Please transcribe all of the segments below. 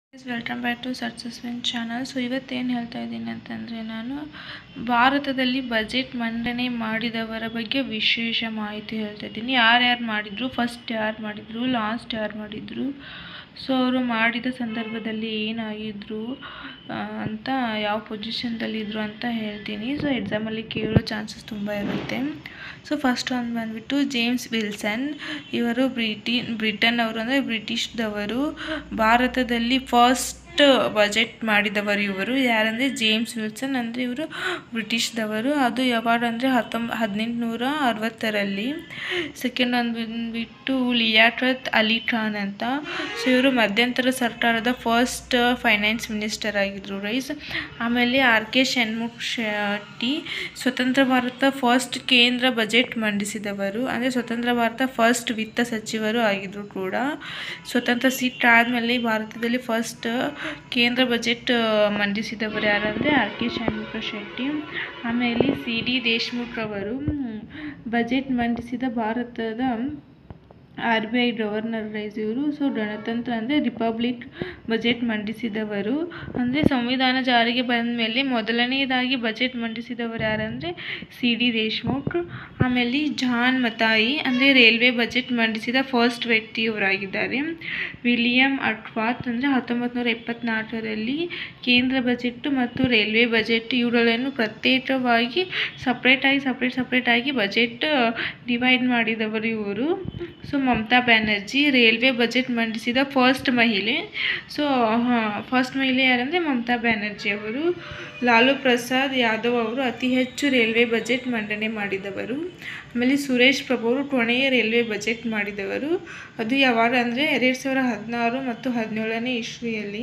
welcome back to ಸರ್ಚಸ್ವಿನ್ channel so ಇವತ್ತೇನು ಹೇಳ್ತಾ ಇದ್ದೀನಿ ಅಂತಂದರೆ ನಾನು ಭಾರತದಲ್ಲಿ ಬಜೆಟ್ ಮಂಡನೆ ಮಾಡಿದವರ ಬಗ್ಗೆ ವಿಶೇಷ ಮಾಹಿತಿ ಹೇಳ್ತಾ ಇದ್ದೀನಿ ಯಾರ್ಯಾರು ಮಾಡಿದರು ಫಸ್ಟ್ ಯಾರು ಮಾಡಿದರು ಲಾಸ್ಟ್ ಯಾರು ಮಾಡಿದರು ಸೊ ಅವರು ಮಾಡಿದ ಸಂದರ್ಭದಲ್ಲಿ ಏನಾಗಿದ್ರು ಆ, ಅಂತ ಯಾವ ಪೊಸಿಷನ್ದಲ್ಲಿದ್ದರು ಅಂತ ಹೇಳ್ತೀನಿ ಸೊ ಎಕ್ಸಾಮಲ್ಲಿ ಕೇಳೋ ಚಾನ್ಸಸ್ ತುಂಬ ಇರುತ್ತೆ ಸೊ ಫಸ್ಟ್ ಒಂದು ಬಂದ್ಬಿಟ್ಟು ಜೇಮ್ಸ್ ವಿಲ್ಸನ್ ಇವರು ಬ್ರಿಟಿ ಬ್ರಿಟನ್ ಅವರು ಅಂದರೆ ಬ್ರಿಟಿಷ್ದವರು ಭಾರತದಲ್ಲಿ ಫಸ್ಟ್ ಬಜೆಟ್ ಮಾಡಿದವರು ಇವರು ಯಾರಂದರೆ ಜೇಮ್ಸ್ ವಿಲ್ಸನ್ ಅಂದರೆ ಇವರು ಬ್ರಿಟಿಷ್ದವರು ಅದು ಯಾವಾಗ ಅಂದರೆ ಹತ್ತೊಂಬ ಹದಿನೆಂಟುನೂರ ಅರವತ್ತರಲ್ಲಿ ಸೆಕೆಂಡ್ ಒಂದು ಬಂದ್ಬಿಟ್ಟು ಲಿಯಾಟ್ರತ್ ಅಲಿ ಖಾನ್ ಅಂತ ಸೊ ಇವರು ಮಧ್ಯಂತರ ಸರ್ಕಾರದ ಫಸ್ಟ್ ಫೈನಾನ್ಸ್ ಮಿನಿಸ್ಟರ್ ಆಗಿದ್ರು ರೈಸ್ ಆಮೇಲೆ ಆರ್ ಕೆ ಷಣ್ಮುಖ್ ಶೆಟ್ಟಿ ಸ್ವತಂತ್ರ ಭಾರತ ಫಸ್ಟ್ ಕೇಂದ್ರ ಬಜೆಟ್ ಮಂಡಿಸಿದವರು ಅಂದರೆ ಸ್ವತಂತ್ರ ಭಾರತ ಫಸ್ಟ್ ವಿತ್ತ ಸಚಿವರು ಆಗಿದ್ರು ಕೂಡ ಸ್ವತಂತ್ರ ಸೀಟ್ ಆದಮೇಲೆ ಭಾರತದಲ್ಲಿ ಫಸ್ಟ್ ಕೇಂದ್ರ ಬಜೆಟ್ ಮಂಡಿಸಿದವರು ಯಾರಂದರೆ ಆರ್ ಕೆ ಷಣ್ಮುಖ ಶೆಟ್ಟಿ ಆಮೇಲೆ ಸಿ ಡಿ ದೇಶ್ಮುಖ್ ಅವರು ಬಜೆಟ್ ಮಂಡಿಸಿದ ಭಾರತದ ಆರ್ ಬಿ ಐ ಗವರ್ನರ್ ರೈಸ್ ಇವರು ಸೊ ಗಣತಂತ್ರ ಅಂದರೆ ರಿಪಬ್ಲಿಕ್ ಬಜೆಟ್ ಮಂಡಿಸಿದವರು ಅಂದರೆ ಸಂವಿಧಾನ ಜಾರಿಗೆ ಬಂದ ಮೇಲೆ ಮೊದಲನೆಯದಾಗಿ ಬಜೆಟ್ ಮಂಡಿಸಿದವರು ಯಾರಂದರೆ ಸಿ ಡಿ ದೇಶ್ಮುಖ್ ಆಮೇಲೆ ಜಾನ್ ಮತಾಯಿ ಅಂದರೆ ರೈಲ್ವೆ ಬಜೆಟ್ ಮಂಡಿಸಿದ ಫಸ್ಟ್ ವ್ಯಕ್ತಿ ಇವರಾಗಿದ್ದಾರೆ ವಿಲಿಯಂ ಅಟ್ವಾತ್ ಅಂದರೆ ಹತ್ತೊಂಬತ್ತು ನೂರ ಎಪ್ಪತ್ನಾಲ್ಕರಲ್ಲಿ ಕೇಂದ್ರ ಬಜೆಟ್ ಮತ್ತು ರೈಲ್ವೆ ಬಜೆಟ್ ಇವುಗಳನ್ನು ಪ್ರತ್ಯೇಕವಾಗಿ ಸಪ್ರೇಟಾಗಿ ಸಪ್ರೇಟ್ ಸಪ್ರೇಟಾಗಿ ಬಜೆಟ್ ಡಿವೈಡ್ ಮಾಡಿದವರು ಇವರು so Mamata Banerjee railway budget ಮಂಡಿಸಿದ ಫಸ್ಟ್ ಮಹಿಳೆ ಸೊ ಫಸ್ಟ್ ಮಹಿಳೆ ಯಾರಂದರೆ ಮಮತಾ ಬ್ಯಾನರ್ಜಿ ಅವರು ಲಾಲು ಪ್ರಸಾದ್ ಯಾದವ್ ಅವರು ಅತಿ ಹೆಚ್ಚು ರೈಲ್ವೆ ಬಜೆಟ್ ಮಂಡನೆ ಮಾಡಿದವರು ಆಮೇಲೆ ಸುರೇಶ್ ಪ್ರಭು ಅವರು ಕೊನೆಯ ರೈಲ್ವೆ ಬಜೆಟ್ ಮಾಡಿದವರು ಅದು ಯಾವಾಗ ಅಂದರೆ ಎರಡು ಸಾವಿರ ಹದಿನಾರು ಮತ್ತು ಹದಿನೇಳನೇ ಇಸ್ವಿಯಲ್ಲಿ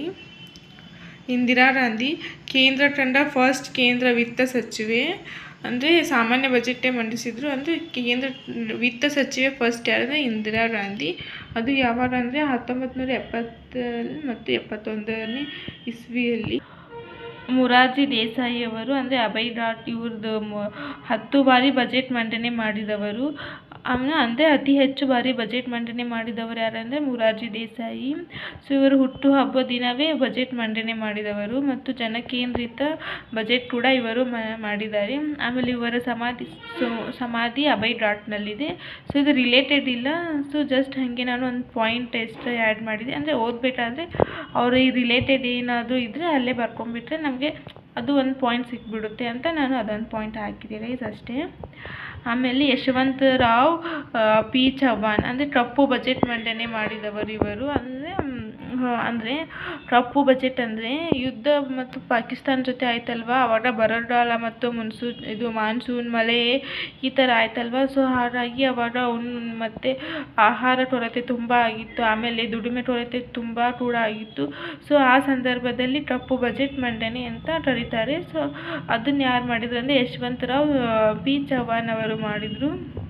ಇಂದಿರಾ ಗಾಂಧಿ ಕೇಂದ್ರ ತಂಡ ಫಸ್ಟ್ ಕೇಂದ್ರ ವಿತ್ತ ಸಚಿವೆ ಅಂದರೆ ಸಾಮಾನ್ಯ ಬಜೆಟೇ ಮಂಡಿಸಿದ್ರು ಅಂದರೆ ಕೇಂದ್ರ ವಿತ್ತ ಸಚಿವೆ ಫಸ್ಟ್ ಯಾರಂದರೆ ಇಂದಿರಾ ಗಾಂಧಿ ಅದು ಯಾವಾಗ ಅಂದರೆ ಹತ್ತೊಂಬತ್ತು ನೂರ ಎಪ್ಪತ್ತರಲ್ಲಿ ಮತ್ತು ಎಪ್ಪತ್ತೊಂದನೇ ಇಸ್ವಿಯಲ್ಲಿ ಮೊರಾರ್ಜಿ ದೇಸಾಯಿ ಅವರು ಅಂದರೆ ಅಭಯ್ ಡಾಟ್ ಇವ್ರದ್ದು ಮ- ಹತ್ತು ಬಾರಿ ಬಜೆಟ್ ಮಂಡನೆ ಮಾಡಿದವರು ಆಮೇಲೆ ಅಂದರೆ ಅತಿ ಹೆಚ್ಚು ಬಾರಿ ಬಜೆಟ್ ಮಂಡನೆ ಮಾಡಿದವರು ಯಾರಂದರೆ ಮೊರಾರ್ಜಿ ದೇಸಾಯಿ ಸೊ ಇವರು ಹುಟ್ಟುಹಬ್ಬ ದಿನವೇ ಬಜೆಟ್ ಮಂಡನೆ ಮಾಡಿದವರು ಮತ್ತು ಜನಕೇಂದ್ರಿತ ಬಜೆಟ್ ಕೂಡ ಇವರು ಮ- ಮಾಡಿದ್ದಾರೆ ಆಮೇಲೆ ಇವರ ಸಮಾಧಿ ಸೊ ಸಮಾಧಿ ಅಭಯ್ ಡಾಟ್ನಲ್ಲಿದೆ ಸೊ ಇದು ರಿಲೇಟೆಡ್ ಇಲ್ಲ ಸೊ ಜಸ್ಟ್ ಹಾಗೆ ನಾನು ಒಂದು ಪಾಯಿಂಟ್ ಎಷ್ಟು ಆ್ಯಡ್ ಮಾಡಿದೆ ಅಂದರೆ ಓದಬೇಕಾದ್ರೆ ಅವ್ರ ಈ ರಿಲೇಟೆಡ್ ಏನಾದರೂ ಇದ್ದರೆ ಅಲ್ಲೇ ಬರ್ಕೊಂಡ್ಬಿಟ್ರೆ ನಮಗೆ ಅದು ಒಂದು ಪಾಯಿಂಟ್ ಸಿಕ್ಬಿಡುತ್ತೆ ಅಂತ ನಾನು ಅದೊಂದು ಪಾಯಿಂಟ್ ಹಾಕಿದ್ದೀನಿ ಇದು ಅಷ್ಟೇ ಆಮೇಲೆ ಯಶವಂತ ರಾವ್ ಆ, ಪಿ ಚವ್ಹಾಣ್ ಅಂದರೆ ಕಪ್ಪು ಬಜೆಟ್ ಮಂಡನೆ ಮಾಡಿದವರು ಇವರು ಅಂದರೆ ಅಂದರೆ ಕಪ್ಪು ಬಜೆಟ್ ಅಂದರೆ ಯುದ್ಧ ಮತ್ತು ಪಾಕಿಸ್ತಾನ ಜೊತೆ ಆಯ್ತಲ್ವಾ ಅವಾಗ ಬರಗಾಲ ಮತ್ತು ಮುನ್ಸೂನ್ ಇದು ಮಾನ್ಸೂನ್ ಮಳೆ ಈ ಥರ ಆಯ್ತಲ್ವಾ ಸೊ ಹಾಗಾಗಿ ಅವಾಗ ಉನ್ ಮತ್ತು ಆಹಾರ ಕೊರತೆ ತುಂಬ ಆಗಿತ್ತು ಆಮೇಲೆ ದುಡಿಮೆ ಕೊರತೆ ತುಂಬ ಕೂಡ ಆಗಿತ್ತು ಸೊ ಆ ಸಂದರ್ಭದಲ್ಲಿ ಕಪ್ಪು ಬಜೆಟ್ ಮಂಡನೆ ಅಂತ ಕರೀತಾರೆ ಸೊ ಅದನ್ನ ಯಾರು ಮಾಡಿದ್ರು ಅಂದರೆ ಯಶವಂತರಾವ್ ಪಿ ಚವ್ಹಾಣ್ ಅವರು ಮಾಡಿದರು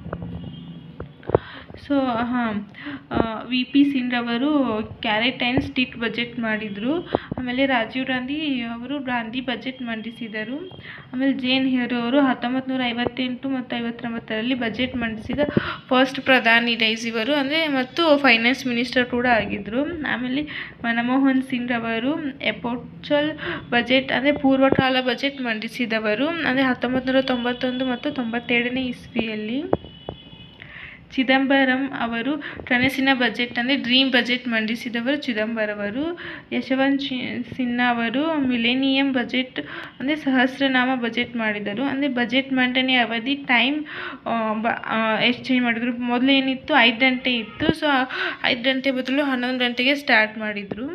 ಸೊ ಹಾಂ ವಿ ಪಿ ಸಿಂಗ್ ಅವರು ಕ್ಯಾರೆಟ್ ಆ್ಯಂಡ್ ಸ್ಟಿಕ್ ಬಜೆಟ್ ಮಾಡಿದರು ಆಮೇಲೆ ರಾಜೀವ್ ಗಾಂಧಿ ಅವರು ಗಾಂಧಿ ಬಜೆಟ್ ಮಂಡಿಸಿದರು ಆಮೇಲೆ ಜೇನ್ ನೆಹರು ಅವರು ಹತ್ತೊಂಬತ್ತು ನೂರ ಐವತ್ತೆಂಟು ಮತ್ತು ಐವತ್ತೊಂಬತ್ತರಲ್ಲಿ ಬಜೆಟ್ ಮಂಡಿಸಿದ ಫಸ್ಟ್ ಪ್ರಧಾನಿ ರೈಸ್ ಇವರು ಅಂದರೆ ಮತ್ತು ಫೈನಾನ್ಸ್ ಮಿನಿಸ್ಟರ್ ಕೂಡ ಆಗಿದ್ದರು ಆಮೇಲೆ ಮನಮೋಹನ್ ಸಿಂಗ್ ಅವರು ಎಪೋಚಲ್ ಬಜೆಟ್ ಅಂದರೆ ಪೂರ್ವಕಾಲ ಬಜೆಟ್ ಮಂಡಿಸಿದವರು ಅಂದರೆ ಹತ್ತೊಂಬತ್ತು ನೂರ ತೊಂಬತ್ತೊಂದು ಮತ್ತು ತೊಂಬತ್ತೆರಡನೇ ಇಸ್ವಿಯಲ್ಲಿ ಚಿದಂಬರಂ ಅವರು ಕನಸಿನ ಬಜೆಟ್ ಅಂದರೆ ಡ್ರೀಮ್ ಬಜೆಟ್ ಮಂಡಿಸಿದವರು ಚಿದಂಬರಂ ಅವರು ಯಶವಂತ್ ಶಿ- ಸಿನ್ಹಾ ಅವರು ಮಿಲೇನಿಯಂ ಬಜೆಟ್ ಅಂದರೆ ಸಹಸ್ರನಾಮ ಬಜೆಟ್ ಮಾಡಿದರು ಅಂದರೆ ಬಜೆಟ್ ಮಂಡನೆ ಅವಧಿ ಟೈಮ್ ಎಷ್ಟು ಚೇಂಜ್ ಮಾಡಿದರು ಮೊದಲು ಏನಿತ್ತು ಐದು ಗಂಟೆ ಇತ್ತು ಸೊ ಐದು ಗಂಟೆ ಬದಲು ಹನ್ನೊಂದು ಗಂಟೆಗೆ ಸ್ಟಾರ್ಟ್ ಮಾಡಿದರು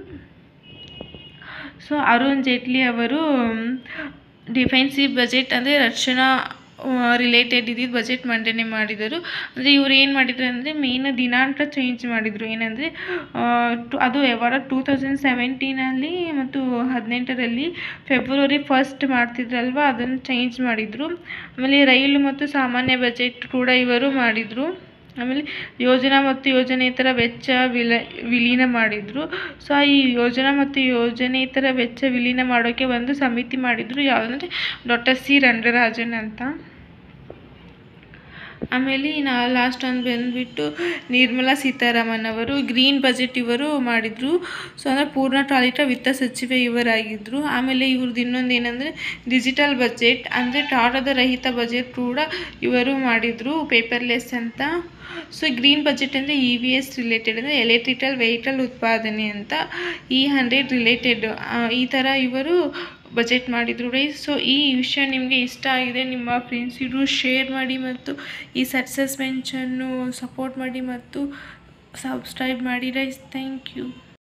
ಸೊ ಅರುಣ್ ಜೇಟ್ಲಿ ಅವರು ಡಿಫೆನ್ಸಿವ್ ಬಜೆಟ್ ಅಂದರೆ ರಕ್ಷಣಾ ರಿಲೇಟೆಡ್ ಇದ್ದಿದ್ದು ಬಜೆಟ್ ಮಂಡನೆ ಮಾಡಿದರು ಅಂದರೆ ಇವ್ರು ಏನು ಮಾಡಿದ್ರು ಅಂದರೆ ಮೇನ್ ದಿನಾಂಕ ಚೇಂಜ್ ಮಾಡಿದರು ಏನಂದರೆ ಅದು ಯಾವಾಗ ಟೂ ತೌಸಂಡ್ ಸೆವೆಂಟೀನಲ್ಲಿ ಮತ್ತು ಹದಿನೆಂಟರಲ್ಲಿ ಫೆಬ್ರವರಿ ಫಸ್ಟ್ ಮಾಡ್ತಿದ್ರಲ್ವ ಅದನ್ನು ಚೇಂಜ್ ಮಾಡಿದರು ಆಮೇಲೆ ರೈಲು ಮತ್ತು ಸಾಮಾನ್ಯ ಬಜೆಟ್ ಕೂಡ ಇವರು ಮಾಡಿದರು ಆಮೇಲೆ ಯೋಜನಾ ಮತ್ತು ಯೋಜನೇತರ ವೆಚ್ಚ ವಿಲ ವಿಲೀನ ಮಾಡಿದರು ಸೊ ಈ ಯೋಜನಾ ಮತ್ತು ಯೋಜನೇತರ ವೆಚ್ಚ ವಿಲೀನ ಮಾಡೋಕ್ಕೆ ಒಂದು ಸಮಿತಿ ಮಾಡಿದರು ಯಾವುದಂದರೆ ಡಾಕ್ಟರ್ ಸಿ ರಂಗರಾಜನ್ ಅಂತ ಆಮೇಲೆ ನಾ ಲಾಸ್ಟ್ ಒಂದು ಬಂದುಬಿಟ್ಟು ನಿರ್ಮಲಾ ಸೀತಾರಾಮನ್ ಅವರು ಗ್ರೀನ್ ಬಜೆಟ್ ಇವರು ಮಾಡಿದರು ಸೊ ಅಂದರೆ ಪೂರ್ಣ ಟಾಲಿಟ ವಿತ್ತ ಸಚಿವೆ ಇವರಾಗಿದ್ದರು ಆಮೇಲೆ ಇವ್ರದ್ದು ಇನ್ನೊಂದು ಏನಂದರೆ ಡಿಜಿಟಲ್ ಬಜೆಟ್ ಅಂದರೆ ಟಾಟದ ರಹಿತ ಬಜೆಟ್ ಕೂಡ ಇವರು ಮಾಡಿದರು ಪೇಪರ್ಲೆಸ್ ಅಂತ ಸೊ ಗ್ರೀನ್ ಬಜೆಟ್ ಅಂದರೆ ಇ ವಿ ಎಸ್ ರಿಲೇಟೆಡ್ ಅಂದರೆ ಎಲೆಕ್ಟ್ರಿಕಲ್ ವೆಹಿಕಲ್ ಉತ್ಪಾದನೆ ಅಂತ ಈ ಹಂಡ್ರೆಡ್ ರಿಲೇಟೆಡ್ ಈ ಥರ ಇವರು ಬಜೆಟ್ ಮಾಡಿದರು ರೈಸ್ ಸೊ ಈ ವಿಷಯ ನಿಮಗೆ ಇಷ್ಟ ಆಗಿದೆ ನಿಮ್ಮ ಫ್ರೆಂಡ್ಸಿಗೂ ಶೇರ್ ಮಾಡಿ ಮತ್ತು ಈ ಸಕ್ಸಸ್ ಬೆಂಚನ್ನು ಸಪೋರ್ಟ್ ಮಾಡಿ ಮತ್ತು ಸಬ್ಸ್ಕ್ರೈಬ್ ಮಾಡಿ ರೈಸ್ ಥ್ಯಾಂಕ್ ಯು